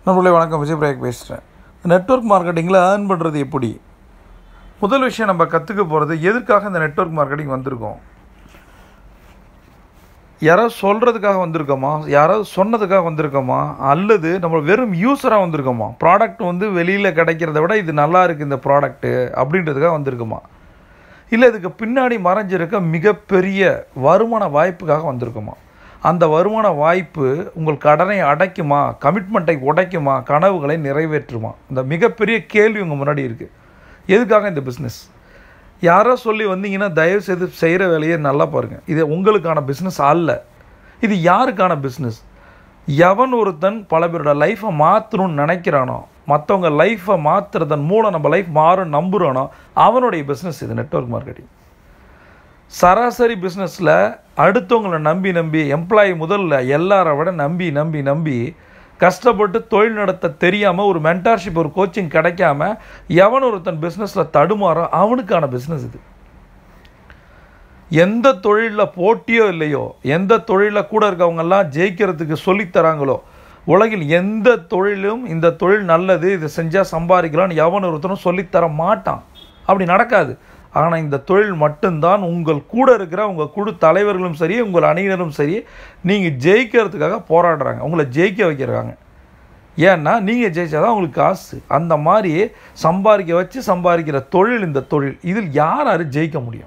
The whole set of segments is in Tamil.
நம்மளே வணக்கம் விஜய் பிரயாக் பேசுகிறேன் நெட்வொர்க் மார்க்கெட்டிங்கில் ஏர்ன் பண்ணுறது எப்படி முதல் விஷயம் நம்ம கற்றுக்க போகிறது எதுக்காக இந்த நெட்வொர்க் மார்க்கெட்டிங் வந்திருக்கோம் யாராவது சொல்கிறதுக்காக வந்திருக்கோமா யாராவது சொன்னதுக்காக வந்திருக்கோமா அல்லது நம்ம வெறும் யூஸராக வந்திருக்கோமா ப்ராடக்ட் வந்து வெளியில் கிடைக்கிறத விட இது நல்லா இருக்குது இந்த ப்ராடக்ட்டு அப்படின்றதுக்காக வந்திருக்குமா இல்லை இதுக்கு பின்னாடி மறைஞ்சிருக்க மிகப்பெரிய வருமான வாய்ப்புக்காக வந்திருக்குமா அந்த வருமான வாய்ப்பு உங்கள் கடனை அடைக்குமா கமிட்மெண்ட்டை உடைக்குமா கனவுகளை நிறைவேற்றுமா இந்த மிகப்பெரிய கேள்வி உங்கள் முன்னாடி இருக்குது எதுக்காக இந்த பிஸ்னஸ் யாரோ சொல்லி வந்தீங்கன்னா தயவு செய்து செய்கிற வேலையை நல்லா பாருங்கள் இது உங்களுக்கான பிஸ்னஸ் அல்ல இது யாருக்கான பிஸ்னஸ் எவன் ஒருத்தன் பல பேரோட லைஃப்பை மாற்றணும்னு நினைக்கிறானோ மற்றவங்க லைஃப்பை மாற்றுறதன் மூலம் நம்ம லைஃப் மாறும் நம்புகிறானோ அவனுடைய பிஸ்னஸ் இது நெட்வொர்க் மார்க்கெட்டிங் சராசரி பிஸ்னஸில் அடுத்தவங்களை நம்பி நம்பி எம்ப்ளாயி முதல்ல எல்லாரை விட நம்பி நம்பி நம்பி கஷ்டப்பட்டு தொழில் நடத்த தெரியாமல் ஒரு மென்டார்ஷிப் ஒரு கோச்சிங் கிடைக்காம எவன் ஒருத்தன் பிஸ்னஸில் தடுமாறோ அவனுக்கான பிஸ்னஸ் இது எந்த தொழிலில் போட்டியோ இல்லையோ எந்த தொழிலில் கூட இருக்கவங்கெல்லாம் ஜெயிக்கிறதுக்கு சொல்லித்தராங்களோ உலகில் எந்த தொழிலும் இந்த தொழில் நல்லது இதை செஞ்சால் சம்பாதிக்கலாம்னு எவன் ஒருத்தனும் சொல்லித்தர மாட்டான் அப்படி நடக்காது ஆனால் இந்த தொழில் மட்டும்தான் உங்கள் கூட இருக்கிற உங்கள் குழு தலைவர்களும் சரி உங்கள் அணியினரும் சரி நீங்கள் ஜெயிக்கிறதுக்காக போராடுறாங்க உங்களை ஜெயிக்க வைக்கிறாங்க ஏன்னா நீங்கள் ஜெயிச்சாதான் உங்களுக்கு காசு அந்த மாதிரி சம்பாதிக்க வச்சு சம்பாதிக்கிற தொழில் இந்த தொழில் இதில் யார் யார் ஜெயிக்க முடியும்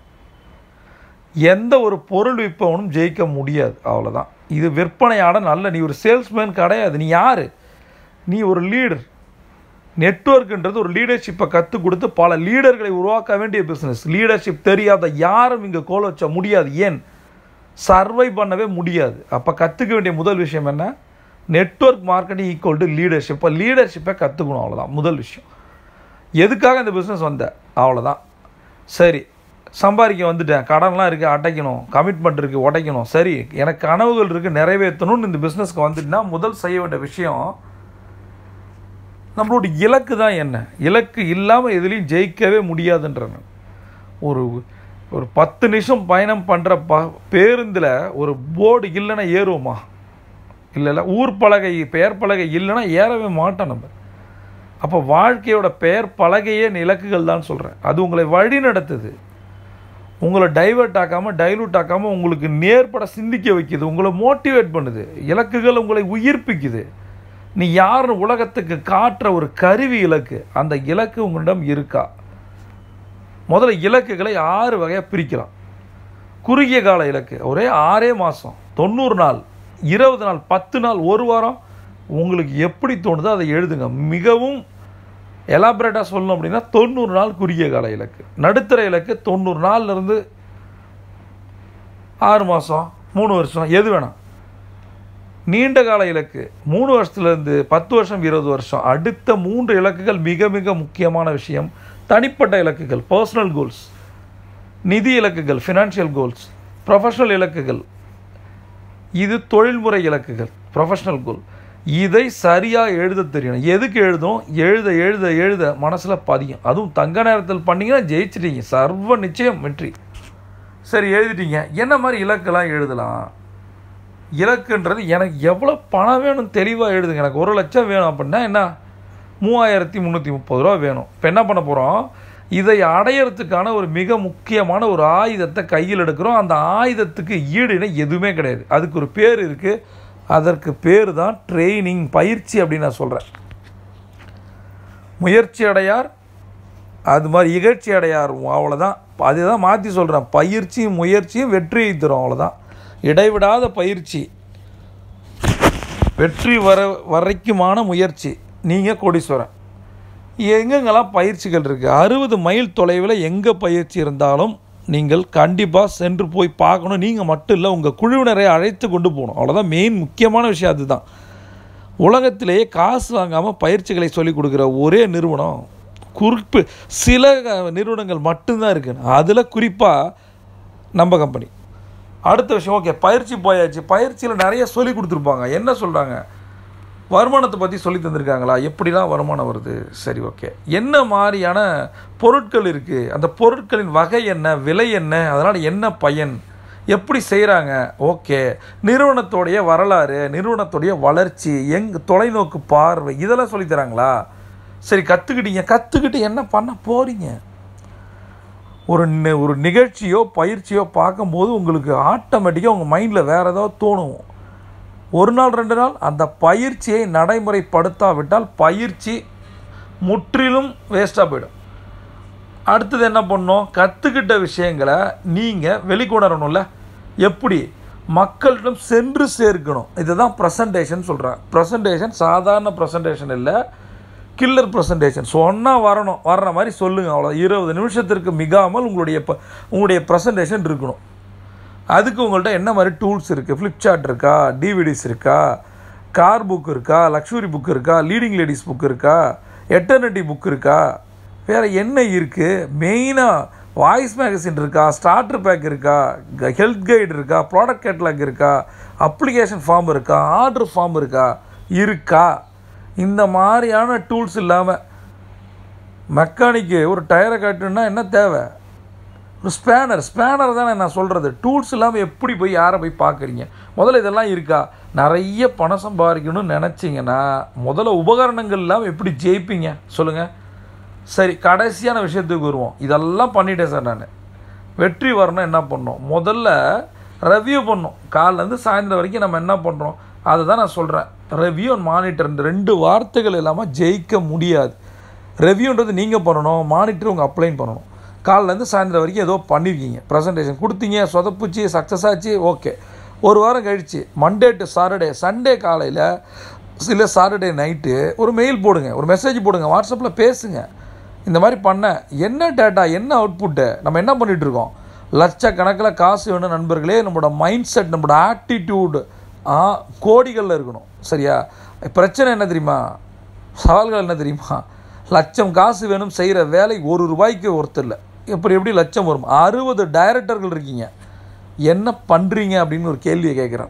எந்த ஒரு பொருள் விற்பவனும் ஜெயிக்க முடியாது அவ்வளோதான் இது விற்பனையாட நல்ல நீ ஒரு சேல்ஸ்மேன் கிடையாது நீ யார் நீ ஒரு லீடர் நெட்ஒர்க்குன்றது ஒரு லீடர்ஷிப்பை கற்றுக் கொடுத்து பல லீடர்களை உருவாக்க வேண்டிய பிஸ்னஸ் லீடர்ஷிப் தெரியாத யாரும் இங்கே கோல் வச்ச முடியாது ஏன் சர்வை பண்ணவே முடியாது அப்போ கற்றுக்க வேண்டிய முதல் விஷயம் என்ன network marketing equal to leadership இப்போ லீடர்ஷிப்பை கற்றுக்கணும் அவ்வளோதான் முதல் விஷயம் எதுக்காக இந்த பிஸ்னஸ் வந்த அவ்வளோதான் சரி சம்பாதிக்க வந்துட்டேன் கடன்லாம் இருக்குது அடைக்கணும் கமிட்மெண்ட் இருக்குது உடைக்கணும் சரி எனக்கு கனவுகள் இருக்குது நிறைவேற்றணும்னு இந்த பிஸ்னஸ்க்கு வந்துட்டுனா முதல் செய்ய வேண்டிய விஷயம் நம்மளோட இலக்கு தான் என்ன இலக்கு இல்லாமல் எதுலேயும் ஜெயிக்கவே முடியாதுன்றன ஒரு ஒரு பத்து நிமிஷம் பயணம் பண்ணுற ப பேருந்தில் ஒரு போர்டு இல்லைன்னா ஏறுவோமா இல்லை இல்லை ஊர் பலகை பெயர் பலகை இல்லைன்னா ஏறவே மாட்டோம் நம்ம அப்போ வாழ்க்கையோட பெயர் பலகையே இலக்குகள் தான் சொல்கிறேன் அது உங்களை வழி நடத்துது உங்களை டைவர்ட் ஆக்காமல் டைலூட் ஆக்காமல் உங்களுக்கு நேர்பட சிந்திக்க வைக்குது உங்களை மோட்டிவேட் பண்ணுது இலக்குகள் உங்களை உயிர்ப்பிக்குது நீ யார் உலகத்துக்கு காட்டுற ஒரு கருவி இலக்கு அந்த இலக்கு உங்களிடம் இருக்கா முதல்ல இலக்குகளை ஆறு வகையாக பிரிக்கலாம் குறுகிய கால இலக்கு ஒரே ஆறே மாதம் தொண்ணூறு நாள் இருபது நாள் பத்து நாள் ஒரு வாரம் உங்களுக்கு எப்படி தோணுதோ அதை எழுதுங்க மிகவும் எலாபரேட்டாக சொல்லணும் அப்படின்னா தொண்ணூறு நாள் குறுகிய கால இலக்கு நடுத்தர இலக்கு தொண்ணூறு நாள்லேருந்து ஆறு மாதம் மூணு வருஷம் எது வேணாம் நீண்ட கால இலக்கு மூணு வருஷத்துலேருந்து பத்து வருஷம் இருபது வருஷம் அடுத்த மூன்று இலக்குகள் மிக மிக முக்கியமான விஷயம் தனிப்பட்ட இலக்குகள் பர்சனல் கோல்ஸ் நிதி இலக்குகள் ஃபினான்ஷியல் கோல்ஸ் ப்ரொஃபஷனல் இலக்குகள் இது தொழில்முறை இலக்குகள் ப்ரொஃபஷனல் கோல் இதை சரியாக எழுத தெரியணும் எதுக்கு எழுதும் எழுத எழுத எழுத மனசில் பதியும் அதுவும் தங்க நேரத்தில் பண்ணிங்கன்னா ஜெயிச்சிட்டீங்க சர்வ நிச்சயம் வெற்றி சரி எழுதிட்டீங்க என்ன மாதிரி இலக்கெல்லாம் எழுதலாம் இலக்குன்றது எனக்கு எவ்வளோ பணம் வேணும் தெளிவாக எழுதுங்க எனக்கு ஒரு லட்சம் வேணும் அப்படின்னா என்ன மூவாயிரத்தி முந்நூற்றி முப்பது ரூபா வேணும் இப்போ என்ன பண்ண போகிறோம் இதை அடையிறதுக்கான ஒரு மிக முக்கியமான ஒரு ஆயுதத்தை கையில் எடுக்கிறோம் அந்த ஆயுதத்துக்கு ஈடுனா எதுவுமே கிடையாது அதுக்கு ஒரு பேர் இருக்குது அதற்கு பேர் தான் ட்ரைனிங் பயிற்சி அப்படின்னு நான் சொல்கிறேன் முயற்சி அடையார் அது மாதிரி இகழ்ச்சி அடையார் அவ்வளோதான் அதுதான் மாற்றி சொல்கிறேன் பயிற்சியும் முயற்சியும் வெற்றியை தரும் அவ்வளோதான் இடைவிடாத பயிற்சி வெற்றி வர வரைக்குமான முயற்சி நீங்கள் கோடீஸ்வரன் எங்கெங்கெல்லாம் பயிற்சிகள் இருக்குது அறுபது மைல் தொலைவில் எங்கே பயிற்சி இருந்தாலும் நீங்கள் கண்டிப்பாக சென்று போய் பார்க்கணும் நீங்கள் மட்டும் இல்லை உங்கள் குழுவினரை அழைத்து கொண்டு போகணும் அவ்வளோதான் மெயின் முக்கியமான விஷயம் அதுதான் உலகத்திலேயே காசு வாங்காமல் பயிற்சிகளை சொல்லிக் கொடுக்குற ஒரே நிறுவனம் குறிப்பு சில நிறுவனங்கள் மட்டும்தான் இருக்குது அதில் குறிப்பாக நம்ம கம்பெனி அடுத்த விஷயம் ஓகே பயிற்சி போயாச்சு பயிற்சியில் நிறைய சொல்லி கொடுத்துருப்பாங்க என்ன சொல்கிறாங்க வருமானத்தை பற்றி சொல்லி தந்திருக்காங்களா எப்படிலாம் வருமானம் வருது சரி ஓகே என்ன மாதிரியான பொருட்கள் இருக்குது அந்த பொருட்களின் வகை என்ன விலை என்ன அதனால் என்ன பயன் எப்படி செய்கிறாங்க ஓகே நிறுவனத்தோடைய வரலாறு நிறுவனத்துடைய வளர்ச்சி எங் தொலைநோக்கு பார்வை இதெல்லாம் சொல்லித் தராங்களா சரி கற்றுக்கிட்டீங்க கற்றுக்கிட்டு என்ன பண்ண போகிறீங்க ஒரு நி- ஒரு நிகழ்ச்சியோ பயிற்சியோ பார்க்கும்போது உங்களுக்கு ஆட்டோமேட்டிக்காக உங்கள் மைண்டில் வேறு ஏதாவது தோணும் ஒரு நாள் ரெண்டு நாள் அந்த பயிற்சியை நடைமுறைப்படுத்தாவிட்டால் பயிற்சி முற்றிலும் வேஸ்ட்டாக போயிடும் அடுத்தது என்ன பண்ணணும் கற்றுக்கிட்ட விஷயங்களை நீங்கள் வெளிக்கொணரணும்ல எப்படி மக்களிடம் சென்று சேர்க்கணும் இதுதான் ப்ரெசன்டேஷன் சொல்கிறேன் ப்ரெசன்டேஷன் சாதாரண ப்ரெசன்டேஷன் இல்லை கில்லர் ப்ரெசன்டேஷன் சொன்னால் வரணும் வர்ற மாதிரி சொல்லுங்கள் அவ்வளோ இருபது நிமிஷத்திற்கு மிகாமல் உங்களுடைய ப உங்களுடைய ப்ரெசன்டேஷன் இருக்கணும் அதுக்கு உங்கள்கிட்ட என்ன மாதிரி டூல்ஸ் இருக்குது ஃப்ளிப்சார்ட் இருக்கா டிவிடிஸ் இருக்கா கார் புக் இருக்கா லக்ஸுரி புக் இருக்கா லீடிங் லேடிஸ் புக் இருக்கா எட்டர்னிட்டி புக் இருக்கா வேறு என்ன இருக்குது மெயினாக வாய்ஸ் மேகசின் இருக்கா ஸ்டார்டர் பேக் இருக்கா ஹெல்த் கைடு இருக்கா ப்ராடக்ட் கேட்லாக் இருக்கா அப்ளிகேஷன் ஃபார்ம் இருக்கா ஆர்டர் ஃபார்ம் இருக்கா இருக்கா இந்த மாதிரியான டூல்ஸ் இல்லாமல் மெக்கானிக்கு ஒரு டயரை காட்டுன்னா என்ன தேவை ஒரு ஸ்பேனர் ஸ்பேனர் தானே நான் சொல்கிறது டூல்ஸ் இல்லாமல் எப்படி போய் யாரை போய் பார்க்குறீங்க முதல்ல இதெல்லாம் இருக்கா நிறைய பணம் சம்பாதிக்கணும்னு நினச்சிங்கன்னா முதல்ல உபகரணங்கள் இல்லாமல் எப்படி ஜெயிப்பீங்க சொல்லுங்கள் சரி கடைசியான விஷயத்துக்கு வருவோம் இதெல்லாம் பண்ணிட்டேன் சார் நான் வெற்றி வரணும் என்ன பண்ணோம் முதல்ல ரெவ்யூ பண்ணோம் காலிலேருந்து சாயந்தரம் வரைக்கும் நம்ம என்ன பண்ணுறோம் அதை தான் நான் சொல்கிறேன் ரெவ்யூ அண்ட் மானிட்டர் இந்த ரெண்டு வார்த்தைகள் இல்லாமல் ஜெயிக்க முடியாது ரெவ்யூன்றது நீங்கள் பண்ணணும் மானிட்டர் உங்கள் அப்ளைன் பண்ணணும் காலிலேருந்து சாயந்தரம் வரைக்கும் ஏதோ பண்ணியிருக்கீங்க ப்ரெசன்டேஷன் கொடுத்தீங்க சொதப்புச்சு சக்ஸஸ் ஆச்சு ஓகே ஒரு வாரம் கழிச்சு மண்டே டு சாட்டர்டே சண்டே காலையில் இல்லை சாட்டர்டே நைட்டு ஒரு மெயில் போடுங்க ஒரு மெசேஜ் போடுங்க வாட்ஸ்அப்பில் பேசுங்க இந்த மாதிரி பண்ண என்ன டேட்டா என்ன அவுட்புட்டு நம்ம என்ன பண்ணிட்டு இருக்கோம் லட்சக்கணக்கில் காசு வேணும் நண்பர்களே நம்மளோட மைண்ட் செட் நம்மளோட ஆட்டிடியூடு கோடிகளில் இருக்கணும் சரியா பிரச்சனை என்ன தெரியுமா சவால்கள் என்ன தெரியுமா லட்சம் காசு வேணும் செய்கிற வேலை ஒரு ரூபாய்க்கு ஒருத்தர் இல்லை எப்படி எப்படி லட்சம் வரும் அறுபது டைரக்டர்கள் இருக்கீங்க என்ன பண்ணுறீங்க அப்படின்னு ஒரு கேள்வியை கேட்குறேன்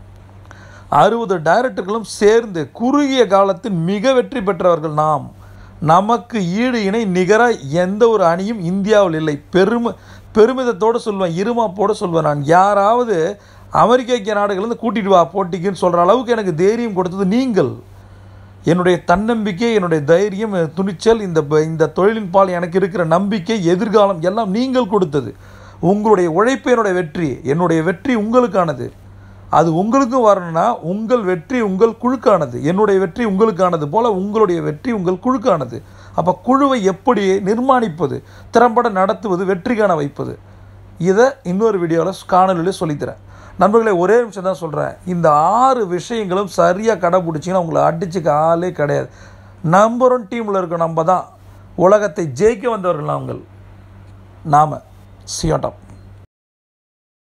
அறுபது டைரக்டர்களும் சேர்ந்து குறுகிய காலத்தில் மிக வெற்றி பெற்றவர்கள் நாம் நமக்கு ஈடு இணை நிகராக எந்த ஒரு அணியும் இந்தியாவில் இல்லை பெருமை பெருமிதத்தோடு சொல்வேன் இருமாப்போடு சொல்வேன் நான் யாராவது அமெரிக்க ஐக்கிய நாடுகள்லேருந்து கூட்டிட்டு வா போட்டிக்குன்னு சொல்கிற அளவுக்கு எனக்கு தைரியம் கொடுத்தது நீங்கள் என்னுடைய தன்னம்பிக்கை என்னுடைய தைரியம் என் துணிச்சல் இந்த ப- இந்த தொழிலின் பால் எனக்கு இருக்கிற நம்பிக்கை எதிர்காலம் எல்லாம் நீங்கள் கொடுத்தது உங்களுடைய உழைப்பு என்னுடைய வெற்றி என்னுடைய வெற்றி உங்களுக்கானது அது உங்களுக்கும் வரணும்னா உங்கள் வெற்றி உங்கள் குழுக்கானது என்னுடைய வெற்றி உங்களுக்கானது போல உங்களுடைய வெற்றி உங்கள் குழுக்கானது அப்போ குழுவை எப்படி நிர்மாணிப்பது திறம்பட நடத்துவது வெற்றி காண வைப்பது இதை இன்னொரு வீடியோவில் காணொலியில் சொல்லித்தரேன் நண்பர்களே ஒரே நிமிஷம் தான் சொல்கிறேன் இந்த ஆறு விஷயங்களும் சரியாக கடைப்பிடிச்சிங்கன்னா உங்களை அடிச்சுக்க ஆளே கிடையாது நம்பர் ஒன் டீமில் இருக்க நம்ம தான் உலகத்தை ஜெயிக்க வந்தவர்கள் நாங்கள் நாம சியோட்டம்